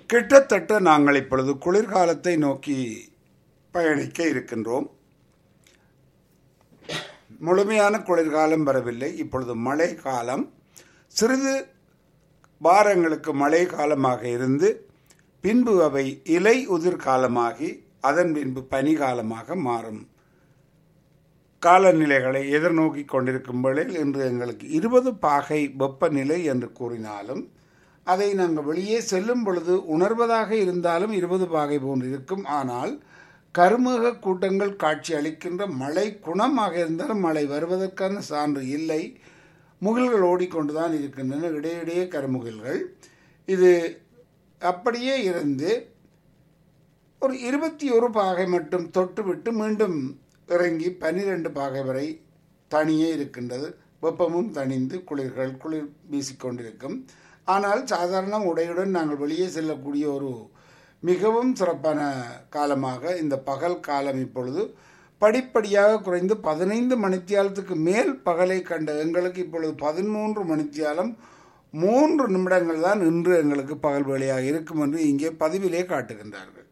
கிட்டத்தட்ட நாங்கள் இப்பொழுது குளிர்காலத்தை நோக்கி பயணிக்க இருக்கின்றோம் முழுமையான குளிர்காலம் வரவில்லை இப்பொழுது மழை காலம் சிறிது வாரங்களுக்கு மழை காலமாக இருந்து பின்பு அவை இலை உதிர் காலமாகி அதன் பின்பு பனி காலமாக மாறும் காலநிலைகளை எதிர்நோக்கி கொண்டிருக்கும் வேளையில் இன்று எங்களுக்கு இருபது பாகை வெப்பநிலை என்று கூறினாலும் அதை நாங்கள் வெளியே செல்லும் பொழுது உணர்வதாக இருந்தாலும் இருபது பாகை போன்று இருக்கும் ஆனால் கருமக கூட்டங்கள் காட்சி அளிக்கின்ற மழை குணமாக இருந்தாலும் மழை வருவதற்கான சான்று இல்லை முகில்கள் ஓடிக்கொண்டுதான் இருக்கின்றன இடையிடையே கருமுகில்கள் இது அப்படியே இருந்து ஒரு இருபத்தி ஒரு பாகை மட்டும் தொட்டுவிட்டு மீண்டும் இறங்கி பன்னிரண்டு பாகை வரை தனியே இருக்கின்றது வெப்பமும் தணிந்து குளிர்கள் குளிர் வீசிக்கொண்டிருக்கும் ஆனால் சாதாரண உடையுடன் நாங்கள் வெளியே செல்லக்கூடிய ஒரு மிகவும் சிறப்பான காலமாக இந்த பகல் காலம் இப்பொழுது படிப்படியாக குறைந்து பதினைந்து மணித்தியாலத்துக்கு மேல் பகலை கண்ட எங்களுக்கு இப்பொழுது பதிமூன்று மணித்தியாலம் மூன்று நிமிடங்கள் தான் இன்று எங்களுக்கு பகல் வேலையாக இருக்கும் என்று இங்கே பதிவிலே காட்டுகின்றார்கள்